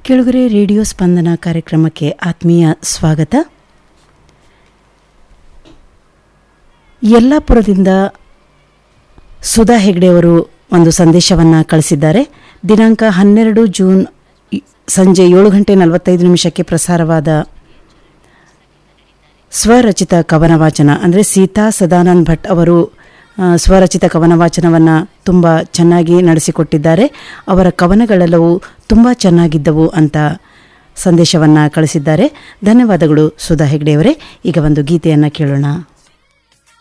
ಕೆಳಗರೆ ರೇಡಿಯೋ ಸ್ಪಂದನ ಕಾರ್ಯಕ್ರಮಕ್ಕೆ ಆತ್ಮೀಯ ಸ್ವಾಗತ ಯಲ್ಲಾಪುರದಿಂದ ಸುಧಾ ಹೆಗ್ಡೆಯವರು ಒಂದು ಸಂದೇಶವನ್ನು ಕಳಿಸಿದ್ದಾರೆ ದಿನಾಂಕ ಹನ್ನೆರಡು ಜೂನ್ ಇ- ಸಂಜೆ ಏಳು ಗಂಟೆ ನಲವತ್ತೈದು ನಿಮಿಷಕ್ಕೆ ಪ್ರಸಾರವಾದ ಸ್ವರಚಿತ ಕವನ ವಾಚನ ಅಂದರೆ ಸೀತಾ ಸದಾನಂದ್ ಭಟ್ ಅವರು ಆ, ಸ್ವರಚಿತ ಕವನ ವಾಚನವನ್ನು ತುಂಬ ಚೆನ್ನಾಗಿ ನಡೆಸಿಕೊಟ್ಟಿದ್ದಾರೆ ಅವರ ಕವನಗಳೆಲ್ಲವೂ ತುಂಬ ಚೆನ್ನಾಗಿದ್ದವು ಅಂತ ಸಂದೇಶವನ್ನು ಕಳಿಸಿದ್ದಾರೆ ಧನ್ಯವಾದಗಳು ಸುಧಾ ಹೆಗ್ಡೆಯವರೇ ಈಗ ಒಂದು ಗೀತೆಯನ್ನು ಕೇಳೋಣ